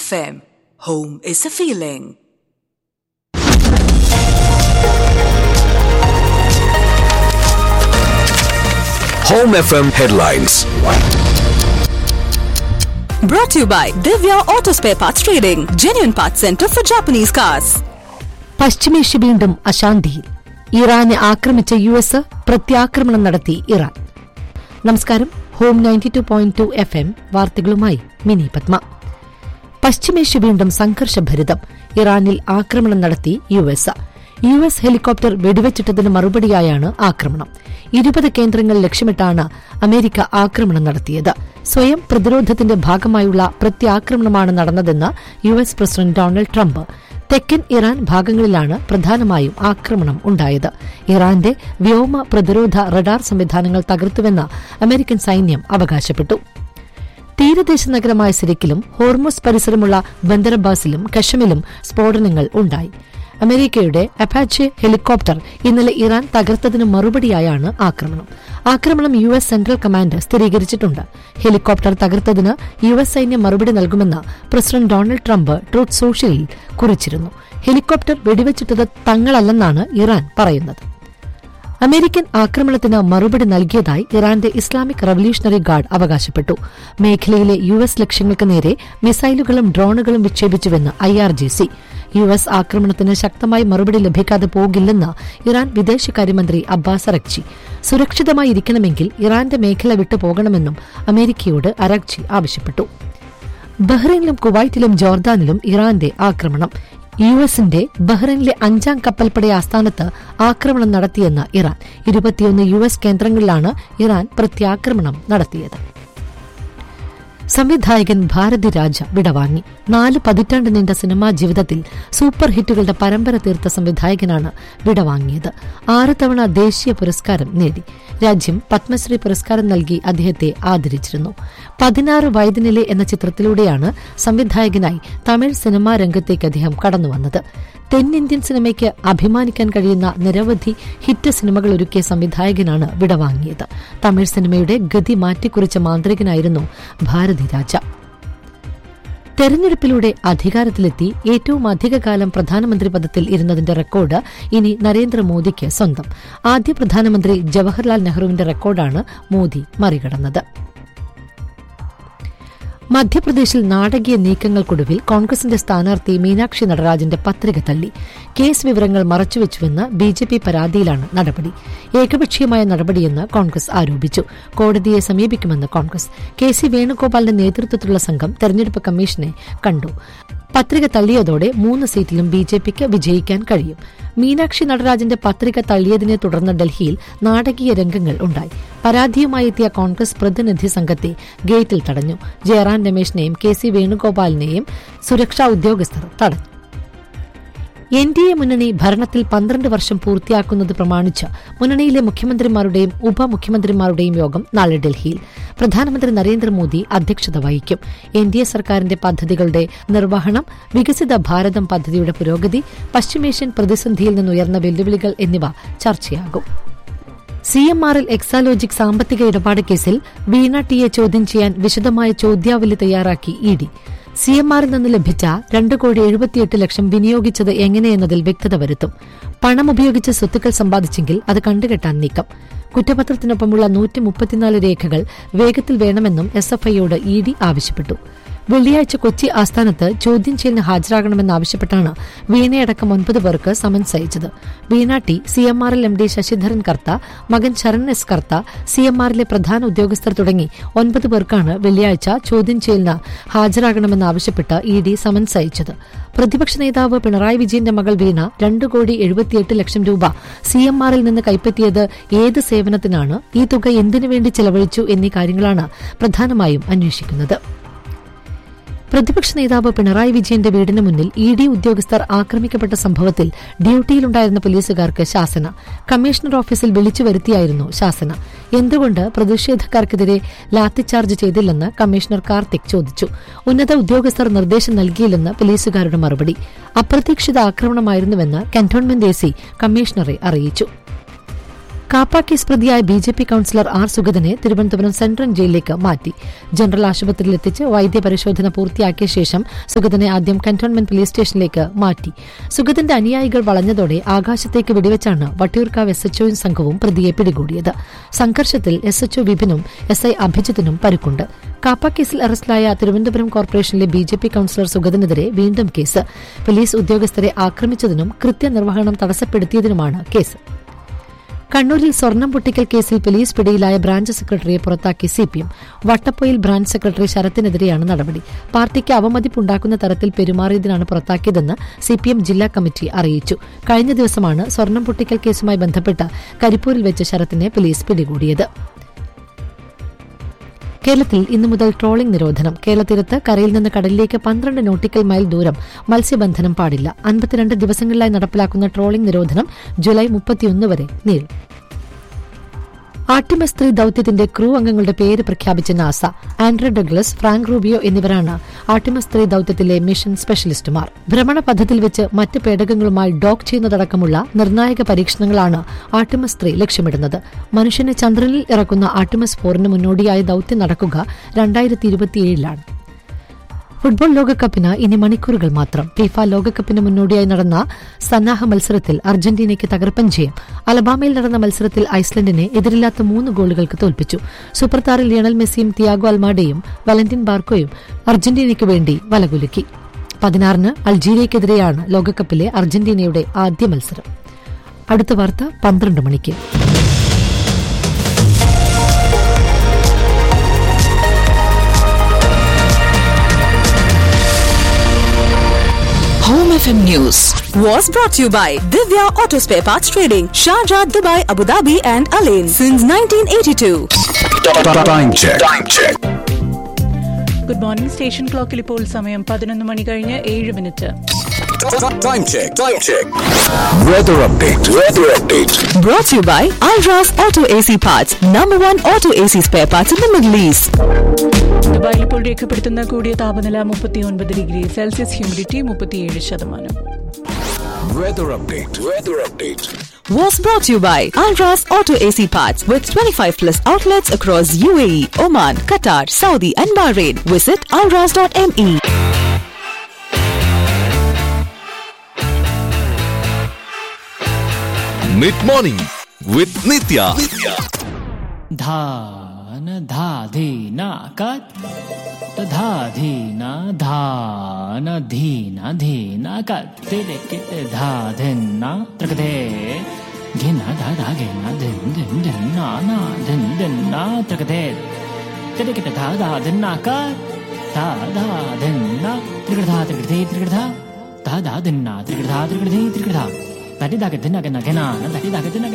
FM. Home is a feeling. Home FM headlines. Brought to you by Divya Auto Spare Parts Trading, genuine parts center for Japanese cars. പശ്ചിമേഷ്യ വീണ്ടും അശാന്തിയിൽ ഇറാനെ ആക്രമിച്ച U S പ്രത്യാക്രമണം നടത്തി Iran നമസ്കാരം home ninety two point two F M വാർത്തകളുമായി മിനി പത്മ പശ്ചിമേഷ്യ വീണ്ടും സംഘർഷഭരിതം ഇറാനിൽ ആക്രമണം നടത്തി U S U S helicopter വെടിവെച്ചിട്ടതിന് മറുപടിയായാണ് ആക്രമണം ഇരുപത് കേന്ദ്രങ്ങൾ ലക്ഷ്യമിട്ടാണ് അമേരിക്ക ആക്രമണം നടത്തിയത് സ്വയം പ്രതിരോധത്തിന്റെ ഭാഗമായുള്ള പ്രത്യാക്രമണമാണ് നടന്നതെന്ന് U S president Donald Trump തെക്കൻ ഇറാൻ ഭാഗങ്ങളിലാണ് പ്രധാനമായും ആക്രമണം ഉണ്ടായത് ഇറാന്റെ വ്യോമ പ്രതിരോധ റഡാർ സംവിധാനങ്ങൾ തകർത്തുവെന്ന് അമേരിക്കൻ സൈന്യം അവകാശപ്പെട്ടു തീരദേശ നഗരമായ സിരിക്കിലും ഹോർമോസ് പരിസരമുള്ള ബന്ദറബാസിലും കഷമിലും സ്ഫോടനങ്ങൾ ഉണ്ടായി അമേരിക്കയുടെ അപ്പാച്ചെ ഹെലികോപ്റ്റർ ഇന്നലെ ഇറാൻ തകർത്തതിന് മറുപടിയായാണ് ആക്രമണം ആക്രമണം യു എസ് സെൻട്രൽ കമാൻഡ് സ്ഥിരീകരിച്ചിട്ടുണ്ട് ഹെലികോപ്റ്റർ തകർത്തതിന് യു എസ് സൈന്യം മറുപടി നൽകുമെന്ന് പ്രസിഡന്റ് ഡൊണാൾഡ് ട്രംപ് ട്രൂത്ത് സോഷ്യലിൽ കുറിച്ചിരുന്നു ഹെലികോപ്റ്റർ വെടിവെച്ചിട്ടത് തങ്ങളല്ലെന്നാണ് ഇറാൻ പറയുന്നത് അമേരിക്കൻ ആക്രമണത്തിന് മറുപടി നൽകിയതായി ഇറാന്റെ ഇസ്ലാമിക് റവല്യൂഷണറി ഗാർഡ് അവകാശപ്പെട്ടു മേഖലയിലെ യു എസ് ലക്ഷ്യങ്ങൾക്ക് നേരെ മിസൈലുകളും ഡ്രോണുകളും വിക്ഷേപിച്ചുവെന്ന് I R G C U S ആക്രമണത്തിന് ശക്തമായി മറുപടി ലഭിക്കാതെ പോകില്ലെന്ന് ഇറാൻ വിദേശകാര്യമന്ത്രി അബ്ബാസ് അറക്ചി സുരക്ഷിതമായി ഇരിക്കണമെങ്കിൽ ഇറാന്റെ മേഖല വിട്ടു പോകണമെന്നും അമേരിക്കയോട് അറക്ചി ആവശ്യപ്പെട്ടു ബഹ്റൈനിലും കുവൈറ്റിലും ജോർദാനിലും ഇറാന്റെ ആക്രമണം യു എസിന്റെ ബഹ്റൈനിലെ അഞ്ചാം കപ്പൽപ്പട ആസ്ഥാനത്ത് ആക്രമണം നടത്തിയെന്ന് ഇറാൻ ഇരുപത്തിയൊന്ന് യു എസ് കേന്ദ്രങ്ങളിലാണ് ഇറാൻ പ്രത്യാക്രമണം നടത്തിയത് സംവിധായകൻ ഭാരതി രാജ വിടവാങ്ങി നാല് പതിറ്റാണ്ട് നീണ്ട സിനിമാ ജീവിതത്തിൽ സൂപ്പർ ഹിറ്റുകളുടെ പരമ്പര തീർത്ത സംവിധായകനാണ് വിടവാങ്ങിയത് ആറ് തവണ ദേശീയ പുരസ്കാരം നേടി രാജ്യം പത്മശ്രീ പുരസ്കാരം നൽകി അദ്ദേഹത്തെ ആദരിച്ചിരുന്നു പതിനാറ് വയതിനിലെ എന്ന ചിത്രത്തിലൂടെയാണ് സംവിധായകനായി തമിഴ് സിനിമാ രംഗത്തേക്ക് അദ്ദേഹം കടന്നുവന്നത് തെന്നിന്ത്യൻ സിനിമയ്ക്ക് അഭിമാനിക്കാൻ കഴിയുന്ന നിരവധി ഹിറ്റ് സിനിമകൾ ഒരുക്കിയ സംവിധായകനാണ് വിടവാങ്ങിയത് തമിഴ് സിനിമയുടെ ഗതി മാറ്റിക്കുറിച്ച മാന്ത്രികനായിരുന്നു ഭാരതി രാജ തെരഞ്ഞെടുപ്പിലൂടെ അധികാരത്തിലെത്തി ഏറ്റവും അധികകാലം പ്രധാനമന്ത്രി പദത്തിൽ ഇരുന്നതിന്റെ റെക്കോർഡ് ഇനി നരേന്ദ്രമോദിക്ക് സ്വന്തം ആദ്യ പ്രധാനമന്ത്രി ജവഹർലാൽ നെഹ്റുവിന്റെ റെക്കോർഡാണ് മോദി മറികടന്നത് മധ്യപ്രദേശിൽ നാടകീയ നീക്കങ്ങൾക്കൊടുവിൽ കോൺഗ്രസിന്റെ സ്ഥാനാർത്ഥി മീനാക്ഷി നടരാജന്റെ പത്രിക തള്ളി കേസ് വിവരങ്ങൾ മറച്ചുവെച്ചുവെന്ന ബി ജെ പി പരാതിയിലാണ് നടപടി ഏകപക്ഷീയമായ നടപടിയെന്ന് കോൺഗ്രസ് ആരോപിച്ചു കോടതിയെ സമീപിക്കുമെന്ന് കോൺഗ്രസ് കെ സി വേണുഗോപാലിന്റെ നേതൃത്വത്തിലുള്ള സംഘം തെരഞ്ഞെടുപ്പ് കമ്മീഷനെ കണ്ടു പത്രിക തള്ളിയതോടെ മൂന്ന് സീറ്റിലും ബി ജെ പിക്ക് വിജയിക്കാൻ കഴിയും മീനാക്ഷി നടരാജന്റെ പത്രിക തള്ളിയതിനെ തുടർന്ന് ഡൽഹിയിൽ നാടകീയ രംഗങ്ങൾ ഉണ്ടായി പരാതിയുമായി എത്തിയ കോൺഗ്രസ് പ്രതിനിധി സംഘത്തെ ഗേറ്റിൽ തടഞ്ഞു ജയറാം രമേശിനെയും കെ സി വേണുഗോപാലിനെയും സുരക്ഷാ ഉദ്യോഗസ്ഥർ തടഞ്ഞു എൻ ഡി എ മുന്നണി ഭരണത്തിൽ പന്ത്രണ്ട് വർഷം പൂർത്തിയാക്കുന്നത് പ്രമാണിച്ച് മുന്നണിയിലെ മുഖ്യമന്ത്രിമാരുടെയും ഉപമുഖ്യമന്ത്രിമാരുടെയും യോഗം നാളെ ഡൽഹിയിൽ പ്രധാനമന്ത്രി നരേന്ദ്രമോദി അധ്യക്ഷത വഹിക്കും എൻ ഡി എ സർക്കാരിന്റെ പദ്ധതികളുടെ നിർവഹണം വികസിത ഭാരതം പദ്ധതിയുടെ പുരോഗതി പശ്ചിമേഷ്യൻ പ്രതിസന്ധിയിൽ നിന്നുയർന്ന വെല്ലുവിളികൾ എന്നിവ ചർച്ചയാകും സി എം ആറിൽ എക്സാലോജിക് സാമ്പത്തിക ഇടപാട് കേസിൽ വീണ ടിയെ ചോദ്യം ചെയ്യാൻ വിശദമായ ചോദ്യാവലി തയ്യാറാക്കി ഇ ഡി സി എം ആറിൽ നിന്ന് ലഭിച്ച രണ്ട് കോടി എഴുപത്തിയെട്ട് ലക്ഷം വിനിയോഗിച്ചത് എങ്ങനെയെന്നതിൽ വ്യക്തത വരുത്തും പണം ഉപയോഗിച്ച് സ്വത്തുക്കൾ സമ്പാദിച്ചെങ്കിൽ അത് കണ്ടുകെട്ടാൻ നീക്കം കുറ്റപത്രത്തിനൊപ്പമുള്ള നൂറ്റി മുപ്പത്തിനാല് രേഖകൾ വേഗത്തിൽ വേണമെന്നും എസ് എഫ് ഐയോട് ഇ ഡി ആവശ്യപ്പെട്ടു വെള്ളിയാഴ്ച കൊച്ചി ആസ്ഥാനത്ത് ചോദ്യം ചെയ്യലിന് ഹാജരാകണമെന്നാവശ്യപ്പെട്ടാണ് വീണയടക്കം ഒൻപത് പേർക്ക് സമൻസ് അയച്ചത് വീണ ടി സി എം ആറിൽ എം ഡി ശശിധരൻ കർത്ത മകൻ Saran S Kartha C M ആറിലെ പ്രധാന ഉദ്യോഗസ്ഥർ തുടങ്ങി ഒൻപത് പേർക്കാണ് വെള്ളിയാഴ്ച ചോദ്യം ചെയ്യലിന് ഹാജരാകണമെന്നാവശ്യപ്പെട്ട് ഇ ഡി സമൻസ് അയച്ചത് പ്രതിപക്ഷ നേതാവ് പിണറായി വിജയന്റെ മകൾ വീണ രണ്ട് കോടി എഴുപത്തിയെട്ട് ലക്ഷം രൂപ സി എം ആറിൽ നിന്ന് കൈപ്പറ്റിയത് ഏത് സേവനത്തിനാണ് ഈ തുക എന്തിനു വേണ്ടി ചെലവഴിച്ചു എന്നീ കാര്യങ്ങളാണ് പ്രധാനമായും അന്വേഷിക്കുന്നത് പ്രതിപക്ഷ നേതാവ് പിണറായി വിജയന്റെ വീടിന് മുന്നിൽ ഇ ഡി ഉദ്യോഗസ്ഥർ ആക്രമിക്കപ്പെട്ട സംഭവത്തിൽ ഡ്യൂട്ടിയിലുണ്ടായിരുന്ന പോലീസുകാർക്ക് ശാസന കമ്മീഷണർ ഓഫീസിൽ വിളിച്ചു വരുത്തിയായിരുന്നു ശാസന എന്തുകൊണ്ട് പ്രതിഷേധക്കാർക്കെതിരെ ലാത്തിച്ചാർജ് ചെയ്തില്ലെന്ന് കമ്മീഷണർ കാർത്തിക് ചോദിച്ചു ഉന്നത ഉദ്യോഗസ്ഥർ നിർദ്ദേശം നൽകിയില്ലെന്ന് പോലീസുകാരുടെ മറുപടി അപ്രതീക്ഷിത ആക്രമണമായിരുന്നുവെന്ന് കന്റോൺമെന്റ് എ സി കമ്മീഷണറെ അറിയിച്ചു കാപ്പ കേസ് പ്രതിയായ B J P councillor R സുഗതനെ തിരുവനന്തപുരം സെൻട്രൽ ജയിലിലേക്ക് മാറ്റി ജനറൽ ആശുപത്രിയിലെത്തിച്ച് വൈദ്യപരിശോധന പൂർത്തിയാക്കിയ ശേഷം സുഗതനെ ആദ്യം കന്റോൺമെന്റ് പോലീസ് സ്റ്റേഷനിലേക്ക് മാറ്റി സുഗതന്റെ അനുയായികൾ വളഞ്ഞതോടെ ആകാശത്തേക്ക് വെടിവെച്ചാണ് വട്ടിയൂർക്കാവ് എസ് എച്ച്ഒയും സംഘവും പ്രതിയെ പിടികൂടിയത് സംഘർഷത്തിൽ എസ് എച്ച്ഒ വിപിനും എസ് ഐ അഭിജിത്തിനും പരുക്കുണ്ട് കാപ്പ കേസിൽ അറസ്റ്റിലായ തിരുവനന്തപുരം കോർപ്പറേഷനിലെ ബി ജെ പി കൌൺസിലർ സുഗതനെതിരെ വീണ്ടും കേസ് പോലീസ് ഉദ്യോഗസ്ഥരെ ആക്രമിച്ചതിനും കൃത്യനിർവഹണം തടസ്സപ്പെടുത്തിയതിനുമാണ് കേസ് കണ്ണൂരിൽ സ്വർണം പൊട്ടിക്കൽ കേസിൽ പോലീസ് പിടിയിലായ ബ്രാഞ്ച് സെക്രട്ടറിയെ പുറത്താക്കി സിപിഎം വട്ടപ്പൊയിൽ ബ്രാഞ്ച് സെക്രട്ടറി ശരത്തിനെതിരെയാണ് നടപടി പാർട്ടിക്ക് അവമതിപ്പുണ്ടാക്കുന്ന തരത്തിൽ പെരുമാറിയതിനാണ് പുറത്താക്കിയതെന്ന് സിപിഎം ജില്ലാ കമ്മിറ്റി അറിയിച്ചു കഴിഞ്ഞ ദിവസമാണ് സ്വർണം പൊട്ടിക്കൽ കേസുമായി ബന്ധപ്പെട്ട് കരിപ്പൂരിൽ വെച്ച് ശരത്തിനെ പോലീസ് പിടികൂടിയത് കേരളത്തിൽ ഇന്നു മുതൽ ട്രോളിംഗ് നിരോധനം കേരളതീരത്ത് കരയിൽ നിന്ന് കടലിലേക്ക് പന്ത്രണ്ട് നോട്ടിക്കൽ മൈൽ ദൂരം മത്സ്യബന്ധനം പാടില്ല അൻപത്തിരണ്ട് ദിവസങ്ങളിലായി നടപ്പിലാക്കുന്ന ട്രോളിംഗ് നിരോധനം ജൂലൈ മുപ്പത്തിയൊന്ന് വരെ നീളും ആർട്ടിമസ് ത്രീ ദൌത്യത്തിന്റെ ക്രൂ അംഗങ്ങളുടെ പേര് പ്രഖ്യാപിച്ച NASA Andre Douglas Frank Rubio എന്നിവരാണ് ആർട്ടിമസ് ത്രീ ദൌത്യത്തിലെ മിഷൻ സ്പെഷ്യലിസ്റ്റുമാർ ഭ്രമണപഥത്തിൽ വെച്ച് മറ്റ് പേടകങ്ങളുമായി ഡോക്ക് ചെയ്യുന്നതടക്കമുള്ള നിർണായക പരീക്ഷണങ്ങളാണ് ആർട്ടിമസ് ത്രീ ലക്ഷ്യമിടുന്നത് മനുഷ്യനെ ചന്ദ്രനിൽ ഇറക്കുന്ന ആർട്ടിമസ് ഫോറിന് മുന്നോടിയായ ദൌത്യം നടക്കുക രണ്ടായിരത്തി ഇരുപത്തിയേഴിലാണ് ഫുട്ബോൾ ലോകകപ്പിന് ഇനി മണിക്കൂറുകൾ മാത്രം ഫിഫ ലോകകപ്പിന് മുന്നോടിയായി നടന്ന സന്നാഹ മത്സരത്തിൽ അർജന്റീനയ്ക്ക് തകർപ്പൻ ജയം അലബാമയിൽ നടന്ന മത്സരത്തിൽ ഐസ്ലൻഡിനെ എതിരില്ലാത്ത മൂന്ന് ഗോളുകൾക്ക് തോൽപ്പിച്ചു സൂപ്പർ താരം ലിയണൽ മെസ്സിയും തിയാഗോ അൽമാഡയും വലന്റിൻ ബാർക്കോയും അർജന്റീനയ്ക്ക് വേണ്ടി വലകുലുക്കി പതിനാറിന് അൾജീരിയയ്ക്കെതിരെയാണ് ലോകകപ്പിലെ അർജന്റീനയുടെ ആദ്യ മത്സരം അടുത്ത വാർത്ത പന്ത്രണ്ട് മണിക്ക് Home FM News was brought to you by Divya Auto Spare Parts Trading, Sharjah, Dubai, Abu Dhabi, and Alain since 1982. Time check. Time check. Good morning station ക്ലോക്കിൽ ഇപ്പോൾ സമയം പതിനൊന്ന് മണി കഴിഞ്ഞ് ഏഴ് minute Time check. Time check. Weather update. Weather update. Brought to you by Alras Auto AC Parts, number one auto AC spare parts in the Middle East. ദുബായിൽ ഇപ്പോൾ രേഖപ്പെടുത്തുന്ന കൂടിയ താപനില മുപ്പത്തി ഒൻപത് ഡിഗ്രി സെൽഷ്യസ് ഹ്യൂമിഡിറ്റി മുപ്പത്തിയേഴ് ശതമാനം Weather update. Weather update. Was brought to you by Alras Auto AC Parts with 25 plus outlets across UAE, Oman, Qatar, Saudi, and Bahrain. Visit alras.me. Mid morning with Nitya. धान धाधीन कत् धाधीन धान धीन धीन कत् तिरिकिट धाधिन्न त्रिकथे घिन धा धा घिन धिन धिन धिन ना ना धिन धिन ना त्रिकथे तिरिकिट धा धा धिन्न कत् धा धा धिन्न त्रिकट धा त्रिकट धी त्रिकट धा धा धा धिन्न त्रिकट धा त्रिकट धी त्रिकट धा तटि धा धिन्न घिन घिना तटि धा धिन्न